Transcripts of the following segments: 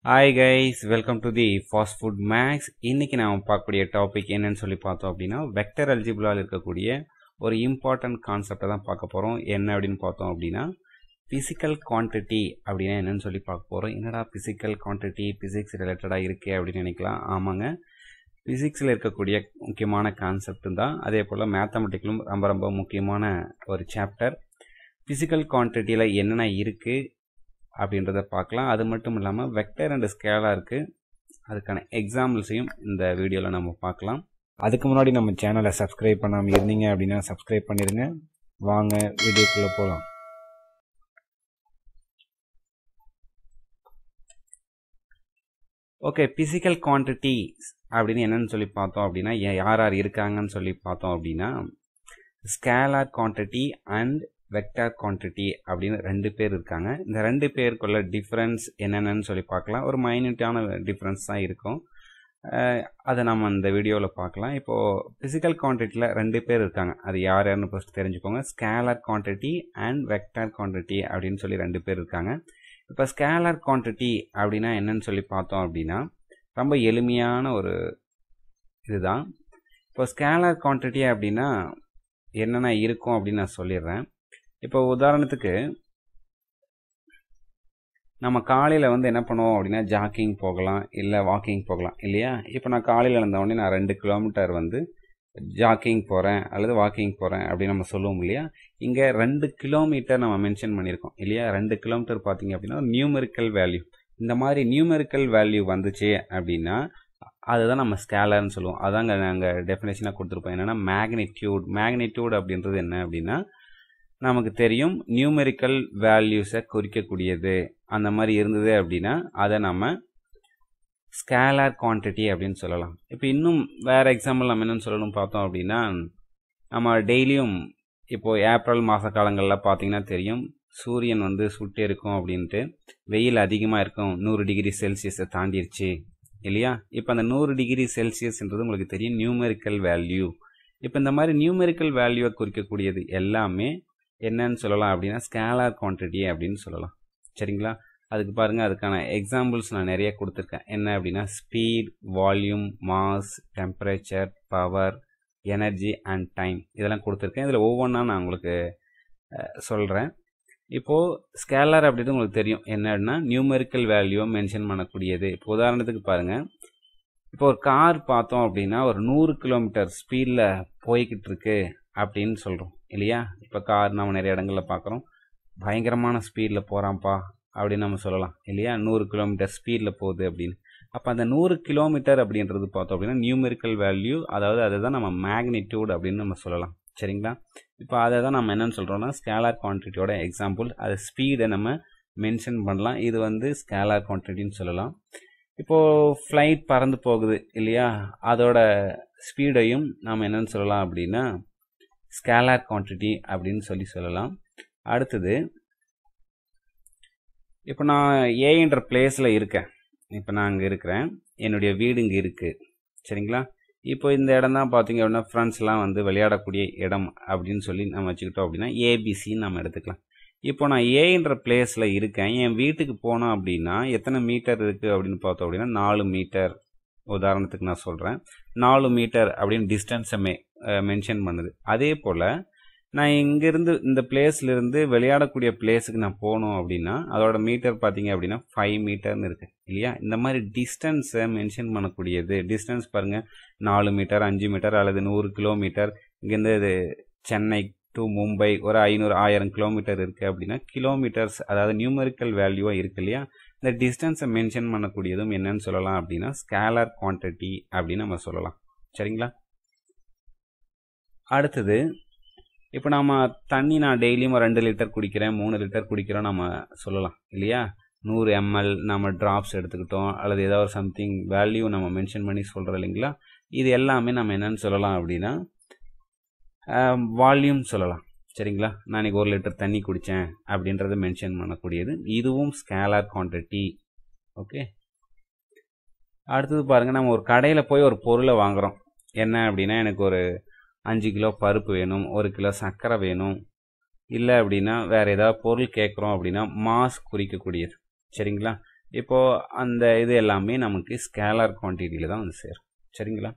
hi guys welcome to the fast food max இன்னைக்கு நாம் பார்க்கக்கூடிய டாபிக் என்னன்னு சொல்லி பார்த்தோம் அப்படின்னா வெக்டர் அல்ஜிபிளால் இருக்கக்கூடிய ஒரு இம்பார்ட்டன்ட் கான்செப்டை தான் பார்க்க போகிறோம் என்ன அப்படின்னு பார்த்தோம் அப்படின்னா ஃபிசிக்கல் குவான்டிட்டி அப்படின்னா என்னன்னு சொல்லி பார்க்க போகிறோம் என்னடா ஃபிசிக்கல் குவான்டிட்டி ஃபிசிக்ஸ் ரிலேட்டடாக இருக்கே அப்படின்னு நினைக்கலாம் ஆமாங்க ஃபிசிக்ஸில் இருக்கக்கூடிய முக்கியமான கான்செப்ட் தான் அதே போல் மேத்தமெட்டிக்கலும் ரொம்ப ரொம்ப முக்கியமான ஒரு சாப்டர் ஃபிசிக்கல் குவான்டிட்டியில் என்னென்ன இருக்குது அப்படின்றத பார்க்கலாம் அது மட்டும் இல்லாமல் வெக்டர் அண்ட் ஸ்கேலாக இருக்குது அதுக்கான எக்ஸாம்பிள்ஸையும் இந்த வீடியோவில் நம்ம பார்க்கலாம் அதுக்கு முன்னாடி நம்ம சேனலை சப்ஸ்கிரைப் பண்ணாமல் இருந்தீங்க அப்படின்னா சப்ஸ்கிரைப் பண்ணிடுங்க வாங்க வீடியோக்குள்ளே போகலாம் ஓகே ஃபிசிக்கல் குவான்டிட்டிஸ் அப்படின்னு என்னன்னு சொல்லி பார்த்தோம் அப்படின்னா யா- யார் யார் இருக்காங்கன்னு சொல்லி பார்த்தோம் அப்படின்னா scalar quantity and vector quantity அப்படின்னு ரெண்டு பேர் இருக்காங்க இந்த ரெண்டு பேருக்குள்ள டிஃப்ரென்ஸ் என்னென்னு சொல்லி பார்க்கலாம் ஒரு மைன்யூட்டான டிஃப்ரென்ஸ் தான் இருக்கும் அஹ் அதை நம்ம இந்த வீடியோவில் பார்க்கலாம் இப்போது ஃபிசிக்கல் குவான்டிட்டியில் ரெண்டு பேர் இருக்காங்க அது யார் யாருன்னு ஃபஸ்ட் தெரிஞ்சுக்கோங்க scalar quantity and vector quantity அப்படின்னு சொல்லி ரெண்டு பேர் இருக்காங்க இப்போ ஸ்கேலார் குவான்டிட்டி அப்படின்னா என்னன்னு சொல்லி பார்த்தோம் அப்படின்னா ரொம்ப எளிமையான ஒரு இதுதான் இப்போ ஸ்கேலார் குவான்டிட்டி அப்படின்னா என்னென்ன இருக்கும் அப்படின்னு நான் சொல்லிடுறேன் இப்போ உதாரணத்துக்கு நம்ம காலையில் வந்து என்ன பண்ணுவோம் அப்படின்னா ஜாக்கிங் போகலாம் இல்லை வாக்கிங் போகலாம் இல்லையா இப்போ நான் காலையில் இருந்த உடனே நான் ரெண்டு கிலோமீட்டர் வந்து ஜாக்கிங் போகிறேன் அல்லது வாக்கிங் போகிறேன் அப்படின்னு நம்ம சொல்லுவோம் இல்லையா இங்கே ரெண்டு கிலோமீட்டர் நம்ம மென்ஷன் பண்ணியிருக்கோம் இல்லையா ரெண்டு கிலோமீட்டர் பார்த்தீங்க அப்படின்னா நியூமெரிக்கல் வேல்யூ இந்த மாதிரி நியூமெரிக்கல் வேல்யூ வந்துச்சு அப்படின்னா அதுதான் நம்ம ஸ்கேலர்னு சொல்லுவோம் அதாங்க நாங்கள் டெஃபினேஷனாக கொடுத்துருப்போம் என்னென்னா மேக்னிடியூட் மேக்னிடியூட் அப்படின்றது என்ன அப்படின்னா நமக்கு தெரியும் நியூமெரிக்கல் வேல்யூஸை குறிக்கக்கூடியது அந்த மாதிரி இருந்தது அப்படின்னா அதை நம்ம ஸ்கேலார் குவான்டிட்டி அப்படின்னு சொல்லலாம் இப்போ இன்னும் வேறு எக்ஸாம்பிள் நம்ம என்னன்னு சொல்லணும் பார்த்தோம் அப்படின்னா நம்ம டெய்லியும் இப்போது ஏப்ரல் மாத காலங்களில் பார்த்தீங்கன்னா தெரியும் சூரியன் வந்து சுட்டு இருக்கும் அப்படின்ட்டு வெயில் அதிகமாக இருக்கும் நூறு டிகிரி செல்சியஸை தாண்டிருச்சு இல்லையா இப்போ அந்த நூறு டிகிரி செல்சியஸ்ன்றது உங்களுக்கு தெரியும் நியூமெரிக்கல் வேல்யூ இப்போ இந்த மாதிரி நியூமெரிக்கல் வேல்யூவை குறிக்கக்கூடியது எல்லாமே என்னன்னு சொல்லலாம் அப்படின்னா ஸ்கேலார் குவான்டிட்டி அப்படின்னு சொல்லலாம் சரிங்களா அதுக்கு பாருங்கள் அதுக்கான எக்ஸாம்பிள்ஸ் நான் நிறைய கொடுத்துருக்கேன் என்ன அப்படின்னா speed volume mass temperature power energy and time இதெல்லாம் கொடுத்துருக்கேன் இதில் ஒவ்வொன்றா நான் உங்களுக்கு சொல்கிறேன் இப்போது ஸ்கேலார் அப்படின்றது உங்களுக்கு தெரியும் என்னன்னா நியூமெரிக்கல் வேல்யூவை மென்ஷன் பண்ணக்கூடியது இப்போ உதாரணத்துக்கு பாருங்கள் இப்போ ஒரு கார் பார்த்தோம் அப்படின்னா ஒரு நூறு கிலோமீட்டர் ஸ்பீடில் போய்கிட்டு இருக்கு அப்படின்னு சொல்கிறோம் இல்லையா இப்போ கார் நம்ம நிறைய இடங்களில் பார்க்குறோம் பயங்கரமான ஸ்பீடில் போகிறான்ப்பா அப்படின்னு நம்ம சொல்லலாம் இல்லையா நூறு கிலோமீட்டர் ஸ்பீடில் போகுது அப்படின்னு அப்போ அந்த நூறு கிலோமீட்டர் அப்படின்றது பார்த்தோம் அப்படின்னா நியூமெரிக்கல் வேல்யூ அதாவது அதுதான் நம்ம மேக்னிடியூட் அப்படின்னு நம்ம சொல்லலாம் சரிங்களா இப்போ அதை தான் நம்ம என்னன்னு சொல்கிறோம்னா ஸ்கேலார் குவான்டிட்டியோட எக்ஸாம்பிள் அது ஸ்பீடை நம்ம மென்ஷன் பண்ணலாம் இது வந்து ஸ்கேலார் குவான்டிட்டின்னு சொல்லலாம் இப்போது ஃப்ளைட் பறந்து போகுது இல்லையா அதோட ஸ்பீடையும் நாம் என்னன்னு சொல்லலாம் அப்படின்னா ஸ்கேலார் குவான்டிட்டி அப்படின்னு சொல்லி சொல்லலாம் அடுத்தது இப்போ நான் ஏன்ற பிளேஸில் இருக்கேன் இப்போ நான் அங்கே இருக்கிறேன் என்னுடைய வீடு இங்கே இருக்குது சரிங்களா இப்போ இந்த இடம் தான் பார்த்தீங்க அப்படின்னா ஃப்ரெண்ட்ஸ்லாம் வந்து விளையாடக்கூடிய இடம் அப்படின்னு சொல்லி நம்ம வச்சுக்கிட்டோம் அப்படின்னா ஏபிசின்னு நம்ம எடுத்துக்கலாம் இப்போ நான் ஏன்ற பிளேஸில் இருக்கேன் என் வீட்டுக்கு போனோம் அப்படின்னா எத்தனை மீட்டர் இருக்குது அப்படின்னு பார்த்தோம் அப்படின்னா நாலு மீட்டர் உதாரணத்துக்கு நான் சொல்கிறேன் நாலு மீட்டர் அப்படின்னு டிஸ்டன்ஸை மெ மென்ஷன் பண்ணுது அதே போல் நான் இங்கேருந்து இந்த பிளேஸ்லேருந்து விளையாடக்கூடிய பிளேஸுக்கு நான் போகணும் அப்படின்னா அதோட மீட்டர் பார்த்தீங்க அப்படின்னா ஃபைவ் மீட்டர்னு இருக்குது இல்லையா இந்த மாதிரி டிஸ்டன்ஸை மென்ஷன் பண்ணக்கூடியது டிஸ்டன்ஸ் பாருங்கள் நாலு மீட்டர் அஞ்சு மீட்டர் அல்லது நூறு கிலோமீட்டர் இங்கேருந்து இது சென்னை டு மும்பை ஒரு ஐநூறு ஆயிரம் கிலோமீட்டர் இருக்குது அப்படின்னா கிலோமீட்டர்ஸ் அதாவது நியூமெரிக்கல் வேல்யூவாக இருக்கு இல்லையா இந்த டிஸ்டன்ஸை மென்ஷன் பண்ணக்கூடியதும் என்னன்னு சொல்லலாம் அப்படின்னா ஸ்கேலார் குவான்டிட்டி அப்படின்னு நம்ம சொல்லலாம் சரிங்களா அடுத்தது இப்போ நம்ம தண்ணி நான் டெய்லியும் ஒரு ரெண்டு லிட்டர் குடிக்கிறேன் மூணு லிட்டர் குடிக்கிறோம் நம்ம சொல்லலாம் இல்லையா நூறு எம்எல் நம்ம ட்ராப்ஸ் எடுத்துக்கிட்டோம் அல்லது ஏதாவது ஒரு சம்திங் வேல்யூ நம்ம மென்ஷன் பண்ணி சொல்கிறோம் இல்லைங்களா இது எல்லாமே நம்ம என்னன்னு சொல்லலாம் அப்படின்னா வால்யூம் சொல்லலாம் சரிங்களா நான் இன்னைக்கு ஒரு லிட்டர் தண்ணி குடித்தேன் அப்படின்றத மென்ஷன் பண்ணக்கூடியது இதுவும் ஸ்கேலார் குவான்டிட்டி ஓகே அடுத்தது பாருங்கள் நம்ம ஒரு கடையில் போய் ஒரு பொருளை வாங்குகிறோம் என்ன அப்படின்னா எனக்கு ஒரு அஞ்சு கிலோ பருப்பு வேணும் ஒரு கிலோ சர்க்கரை வேணும் இல்லை அப்படின்னா வேறு ஏதாவது பொருள் கேட்குறோம் அப்படின்னா மாஸ் குறிக்கக்கூடியது சரிங்களா இப்போது அந்த இது எல்லாமே நமக்கு ஸ்கேலார் குவான்டிட்டியில் தான் வந்து சேரும் சரிங்களா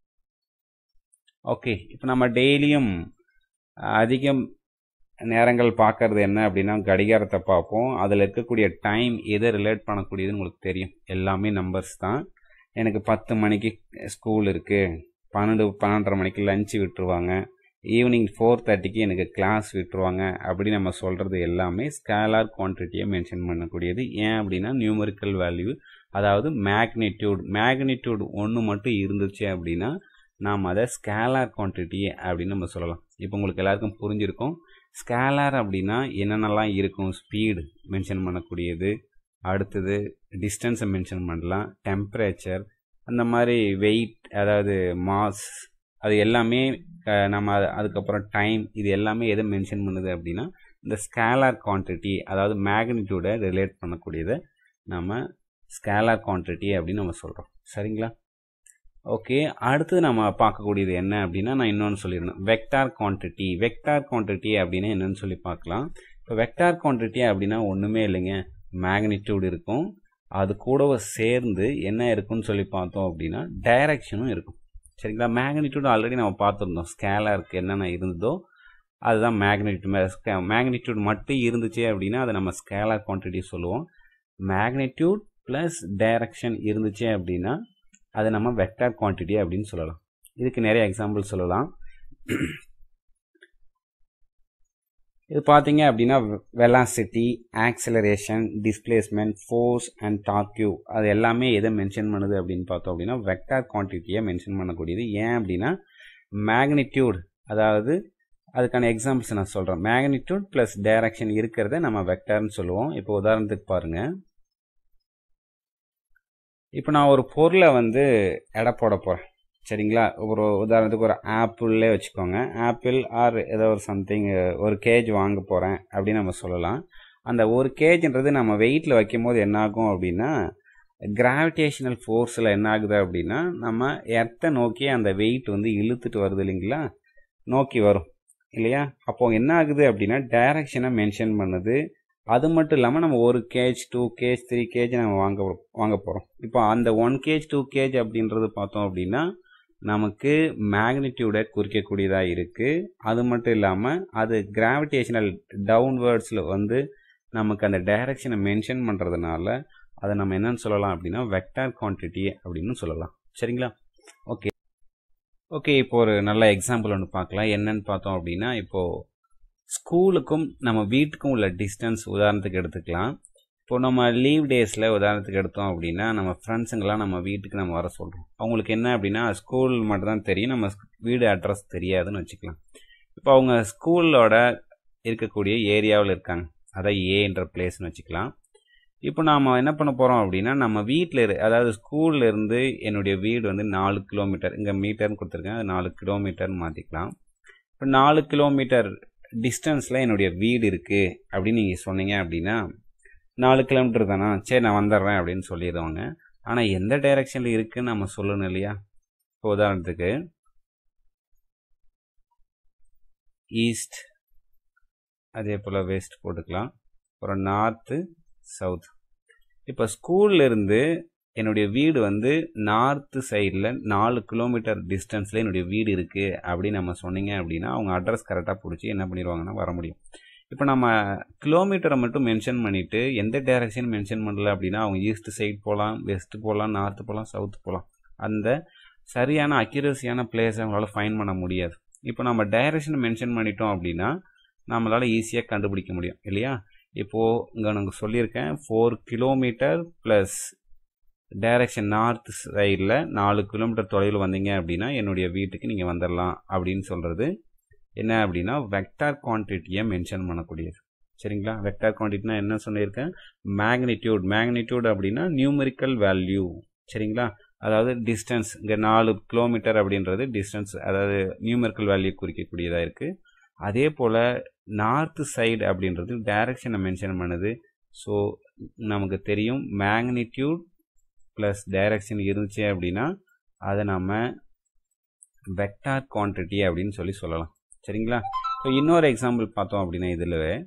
ஓகே இப்போ நம்ம டெய்லியும் அதிகம் நேரங்கள் பார்க்கறது என்ன அப்படின்னா கடிகாரத்தை பார்ப்போம் அதில் இருக்கக்கூடிய டைம் எதை ரிலேட் பண்ணக்கூடியதுன்னு உங்களுக்கு தெரியும் எல்லாமே நம்பர்ஸ் தான் எனக்கு பத்து மணிக்கு ஸ்கூல் இருக்குது பன்னெண்டு பன்னெண்டரை மணிக்கு லஞ்சு விட்டுருவாங்க ஈவினிங் ஃபோர் தேர்ட்டிக்கு எனக்கு கிளாஸ் விட்டுருவாங்க அப்படி நம்ம சொல்கிறது எல்லாமே ஸ்கேலார் குவான்டிட்டியை மென்ஷன் பண்ணக்கூடியது ஏன் அப்படின்னா நியூமரிக்கல் வேல்யூ அதாவது மேக்னிடியூட் மேக்னிடியூட் ஒன்று மட்டும் இருந்துச்சு அப்படின்னா நாம் அதை ஸ்கேலார் குவான்டிட்டி அப்படின்னு நம்ம சொல்லலாம் இப்போ உங்களுக்கு எல்லாருக்கும் புரிஞ்சிருக்கும் ஸ்கேலார் அப்படின்னா என்னென்னலாம் இருக்கும் ஸ்பீடு மென்ஷன் பண்ணக்கூடியது அடுத்தது டிஸ்டன்ஸை மென்ஷன் பண்ணலாம் டெம்பரேச்சர் அந்த மாதிரி வெயிட் அதாவது மாஸ் அது எல்லாமே நம்ம அதுக்கப்புறம் டைம் இது எல்லாமே எதை மென்ஷன் பண்ணுது அப்படின்னா இந்த ஸ்கேலார் குவான்டிட்டி அதாவது மேக்னிடியூடை ரிலேட் பண்ணக்கூடியதை நம்ம ஸ்கேலார் குவான்டிட்டி அப்படின்னு நம்ம சொல்கிறோம் சரிங்களா ஓகே அடுத்து நம்ம பார்க்கக்கூடியது என்ன அப்படின்னா நான் இன்னொன்று சொல்லியிருந்தேன் வெக்டார் குவான்டிட்டி வெக்டார் குவான்டிட்டி அப்படின்னா என்னன்னு சொல்லி பார்க்கலாம் இப்போ வெக்டார் குவான்டிட்டி அப்படின்னா ஒன்றுமே இல்லைங்க மேக்னிடியூட் இருக்கும் அது கூட சேர்ந்து என்ன இருக்குன்னு சொல்லி பார்த்தோம் அப்படின்னா டைரக்ஷனும் இருக்கும் சரிங்களா மேக்னிடியூட் ஆல்ரெடி நம்ம பார்த்துருந்தோம் ஸ்கேலருக்கு என்னென்ன இருந்ததோ அதுதான் மேக்னிடியூட் மேக்னிடியூட் மட்டும் இருந்துச்சு அப்படின்னா அதை நம்ம ஸ்கேலர் குவான்டிட்டி சொல்லுவோம் மேக்னிடியூட் ப்ளஸ் டைரக்ஷன் இருந்துச்சு அப்படின்னா அதை நம்ம வெக்டார் குவான்டிட்டி அப்படின்னு சொல்லலாம் இதுக்கு நிறைய எக்ஸாம்பிள் சொல்லலாம் இது பார்த்தீங்க அப்படின்னா velocity acceleration displacement force and torque அது எல்லாமே எதை மென்ஷன் பண்ணுது அப்படின்னு பார்த்தோம் அப்படின்னா வெக்டார் குவான்டிட்டியை மென்ஷன் பண்ணக்கூடியது ஏன் அப்படின்னா மேக்னிடியூட் அதாவது அதுக்கான எக்ஸாம்பிள்ஸ் நான் சொல்கிறேன் மேக்னிடியூட் ப்ளஸ் டைரக்ஷன் இருக்கிறத நம்ம வெக்டார்னு சொல்லுவோம் இப்போ உதாரணத்துக்கு பாருங்கள் இப்போ நான் ஒரு பொருளை வந்து எடை போட போகிறேன் சரிங்களா ஒரு உதாரணத்துக்கு ஒரு ஆப்பிள்லே வச்சுக்கோங்க ஆப்பிள் ஆர் ஏதோ ஒரு சம்திங் ஒரு கேஜ் வாங்க போகிறேன் அப்படின்னு நம்ம சொல்லலாம் அந்த ஒரு கேஜ்ன்றது நம்ம வெயிட்டில் வைக்கும் போது என்னாகும் அப்படின்னா கிராவிடேஷனல் ஃபோர்ஸில் என்ன ஆகுது அப்படின்னா நம்ம எர்த்தை நோக்கி அந்த வெயிட் வந்து இழுத்துட்டு வருது இல்லைங்களா நோக்கி வரும் இல்லையா அப்போ என்ன ஆகுது அப்படின்னா டைரக்ஷனை மென்ஷன் பண்ணுது அது மட்டும் இல்லாமல் நம்ம ஒரு gauge two gauge three gauge நம்ம வாங்க வாங்க போகிறோம் இப்போ அந்த ஒன் கேஜ் டூ கேஜ் அப்படின்றது பார்த்தோம் அப்படின்னா நமக்கு மேக்னிடியூடை குறிக்கக்கூடியதாக இருக்குது அது மட்டும் இல்லாமல் அது கிராவிடேஷனல் டவுன்வேர்ட்ஸில் வந்து நமக்கு அந்த டைரக்ஷனை மென்ஷன் பண்ணுறதுனால அதை நம்ம என்னன்னு சொல்லலாம் அப்படின்னா வெக்டார் குவான்டிட்டி அப்படின்னு சொல்லலாம் சரிங்களா ஓகே ஓகே இப்போ ஒரு நல்ல எக்ஸாம்பிள் ஒன்று பார்க்கலாம் என்னன்னு பார்த்தோம் அப்படின்னா இப்போது ஸ்கூலுக்கும் நம்ம வீட்டுக்கும் உள்ள டிஸ்டன்ஸ் உதாரணத்துக்கு எடுத்துக்கலாம் இப்போ நம்ம லீவ் டேஸில் உதாரணத்துக்கு எடுத்தோம் அப்படின்னா நம்ம ஃப்ரெண்ட்ஸுங்கெல்லாம் நம்ம வீட்டுக்கு நம்ம வர சொல்கிறோம் அவங்களுக்கு என்ன அப்படின்னா ஸ்கூல் மட்டும் தான் தெரியும் நம்ம வீடு அட்ரஸ் தெரியாதுன்னு வச்சுக்கலாம் இப்போ அவங்க ஸ்கூலோட இருக்கக்கூடிய ஏரியாவில் இருக்காங்க அதான் ஏன்ற பிளேஸ்னு வச்சுக்கலாம் இப்போ நாம் என்ன பண்ண போகிறோம் அப்படின்னா நம்ம வீட்டில் இரு அதாவது ஸ்கூல்ல இருந்து என்னுடைய வீடு வந்து நாலு கிலோமீட்டர் இங்கே மீட்டர்னு கொடுத்துருக்கேன் அது நாலு கிலோமீட்டர்னு மாற்றிக்கலாம் இப்போ நாலு கிலோமீட்டர் டிஸ்டன்ஸில் என்னுடைய வீடு இருக்குது அப்படின்னு நீங்கள் சொன்னீங்க அப்படின்னா நாலு கிலோமீட்டர் தானா சரி நான் வந்துடுறேன் அப்படின்னு சொல்லிடுவாங்க ஆனால் எந்த டைரெக்ஷனில் இருக்குன்னு நம்ம சொல்லணும் இல்லையா இப்போ உதாரணத்துக்கு ஈஸ்ட் அதே போல் வெஸ்ட் போட்டுக்கலாம் அப்புறம் நார்த்து சவுத் இப்போ ஸ்கூல்லேருந்து என்னுடைய வீடு வந்து நார்த்து சைடில் நாலு கிலோமீட்டர் டிஸ்டன்ஸில் என்னுடைய வீடு இருக்குது அப்படின்னு நம்ம சொன்னீங்க அப்படின்னா அவங்க அட்ரஸ் கரெக்டாக பிடிச்சி என்ன பண்ணிடுவாங்கன்னா வர முடியும் இப்போ நம்ம கிலோமீட்டரை மட்டும் மென்ஷன் பண்ணிவிட்டு எந்த டைரக்ஷன் மென்ஷன் பண்ணல அப்படின்னா அவங்க ஈஸ்ட் சைட் போகலாம் வெஸ்ட் போகலாம் நார்த்து போகலாம் சவுத் போகலாம் அந்த சரியான அக்யூரஸியான பிளேஸை அவங்களால ஃபைன் பண்ண முடியாது இப்போ நம்ம டைரக்ஷன் மென்ஷன் பண்ணிட்டோம் அப்படின்னா நம்மளால் ஈஸியாக கண்டுபிடிக்க முடியும் இல்லையா இப்போது இங்கே நான் சொல்லியிருக்கேன் four kilometre plus direction north சைடில் நாலு கிலோமீட்டர் தொலைவில் வந்தீங்க அப்படின்னா என்னுடைய வீட்டுக்கு நீங்கள் வந்துடலாம் அப்படின்னு சொல்கிறது என்ன அப்படின்னா வெக்டார் குவான்டிட்டியை மென்ஷன் பண்ணக்கூடியது சரிங்களா வெக்டார் குவான்டிட்டினா என்ன சொல்லியிருக்கேன் மேக்னிடியூட் மேக்னிடியூட் அப்படின்னா நியூமரிக்கல் வேல்யூ சரிங்களா அதாவது டிஸ்டன்ஸ் இங்கே நாலு கிலோமீட்டர் அப்படின்றது டிஸ்டன்ஸ் அதாவது நியூமரிக்கல் வேல்யூ குறிக்கக்கூடியதாக இருக்குது அதே போல் நார்த்து சைடு அப்படின்றது டைரக்ஷனை மென்ஷன் பண்ணுது ஸோ நமக்கு தெரியும் மேக்னிடியூட் ப்ளஸ் டைரக்ஷன் இருந்துச்சு அப்படின்னா அதை நம்ம வெக்டார் குவான்டிட்டி அப்படின்னு சொல்லி சொல்லலாம் சரிங்களா இப்போ இன்னொரு எக்ஸாம்பிள் பார்த்தோம் அப்படின்னா இதில்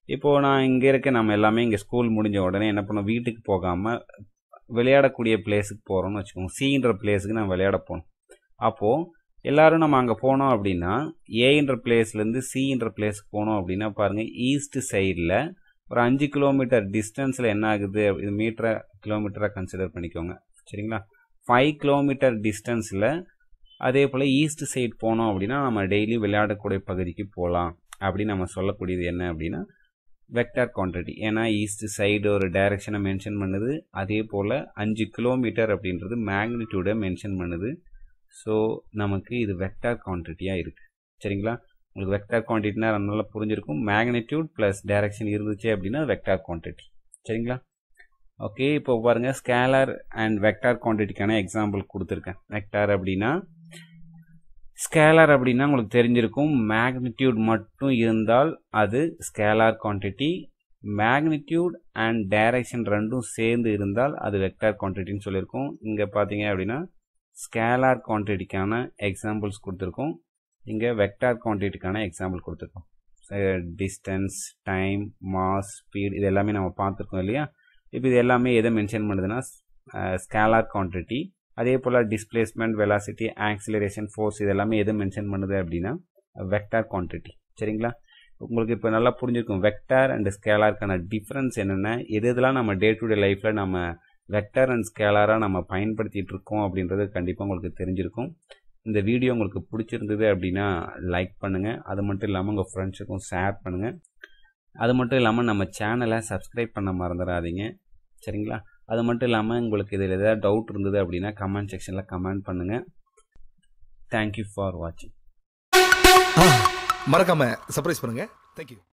இப்போது நான் இங்கே இருக்க நம்ம எல்லாமே இங்கே ஸ்கூல் முடிஞ்ச உடனே என்ன பண்ணோம் வீட்டுக்கு போகாமல் விளையாடக்கூடிய பிளேஸுக்கு போகிறோம்னு வச்சுக்கோங்க சின்ற பிளேஸுக்கு நான் விளையாட போகணும் அப்போது எல்லாரும் நம்ம அங்கே போனோம் அப்படின்னா ஏன்ற பிளேஸ்லேருந்து சின்ற பிளேஸ்க்கு போனோம் அப்படின்னா பாருங்கள் ஈஸ்ட் சைடில் ஒரு அஞ்சு கிலோமீட்டர் டிஸ்டன்ஸில் என்ன ஆகுது இது மீட்டரை கிலோமீட்டராக கன்சிடர் பண்ணிக்கோங்க சரிங்களா ஃபைவ் கிலோமீட்டர் டிஸ்டன்ஸில் அதே போல் ஈஸ்ட் சைடு போனோம் அப்படின்னா நம்ம டெய்லி விளையாடக்கூடிய பகுதிக்கு போகலாம் அப்படின்னு நம்ம சொல்லக்கூடியது என்ன அப்படின்னா வெக்டார் குவான்டிட்டி ஏன்னா ஈஸ்ட் சைடு ஒரு டைரக்ஷனை மென்ஷன் பண்ணுது அதே போல் அஞ்சு கிலோமீட்டர் அப்படின்றது மேக்னிடியூடை மென்ஷன் பண்ணுது ஸோ நமக்கு இது வெக்டார் குவான்டிட்டியாக இருக்குது சரிங்களா உங்களுக்கு வெக்டார் குவான்டிட்டினா நல்லா புரிஞ்சிருக்கும் மேக்னிடியூட் ப்ளஸ் டைரக்ஷன் இருந்துச்சு அப்படின்னா வெக்டார் குவான்டிட்டி சரிங்களா ஓகே இப்போ பாருங்கள் ஸ்கேலர் அண்ட் வெக்டார் குவான்டிட்டிக்கான எக்ஸாம்பிள் கொடுத்துருக்கேன் வெக்டார் அப்படின்னா ஸ்கேலார் அப்படின்னா உங்களுக்கு தெரிஞ்சிருக்கும் மேக்னிடியூட் மட்டும் இருந்தால் அது scalar quantity magnitude and direction ரெண்டும் சேர்ந்து இருந்தால் அது வெக்டார் குவான்டிட்டின்னு சொல்லியிருக்கோம் இங்கே பார்த்தீங்க அப்படின்னா ஸ்கேலார் குவான்டிட்டிக்கான எக்ஸாம்பிள்ஸ் கொடுத்துருக்கோம் இங்கே வெக்டார் குவான்டிட்டிக்கான எக்ஸாம்பிள் கொடுத்துருக்கோம் டிஸ்டன்ஸ் டைம் மாஸ் ஸ்பீட் இது எல்லாமே நம்ம பார்த்துருக்கோம் இல்லையா இப்போ இது எல்லாமே எதை மென்ஷன் பண்ணுதுன்னா ஸ்கேலார் குவான்டிட்டி அதே போல் டிஸ்பிளேஸ்மெண்ட் வெலாசிட்டி ஆக்சிலரேஷன் ஃபோர்ஸ் இது எல்லாமே எது மென்ஷன் பண்ணுது அப்படின்னா வெக்டார் குவான்டிட்டி சரிங்களா உங்களுக்கு இப்போ நல்லா புரிஞ்சிருக்கும் வெக்டார் அண்ட் ஸ்கேலாருக்கான டிஃப்ரென்ஸ் என்னென்ன எது இதெல்லாம் நம்ம டே டு டே லைஃப்பில் நம்ம வெக்டார் அண்ட் ஸ்கேலாராக நம்ம பயன்படுத்திகிட்டு இருக்கோம் அப்படின்றது கண்டிப்பாக உங்களுக்கு தெரிஞ்சிருக்கும் இந்த வீடியோ உங்களுக்கு பிடிச்சிருந்தது அப்படின்னா லைக் பண்ணுங்கள் அது மட்டும் இல்லாமல் உங்கள் ஃப்ரெண்ட்ஸுக்கும் ஷேர் பண்ணுங்கள் அது மட்டும் இல்லாமல் நம்ம சேனலை சப்ஸ்கிரைப் பண்ண மறந்துடாதீங்க சரிங்களா அது மட்டும் இல்லாமல் உங்களுக்கு இதில் ஏதாவது டவுட் இருந்தது அப்படின்னா கமெண்ட் செக்ஷனில் கமெண்ட் பண்ணுங்கள் தேங்க்யூ ஃபார் வாட்சிங் மறக்காம சர்ப்ரைஸ் பண்ணுங்க தேங்க்யூ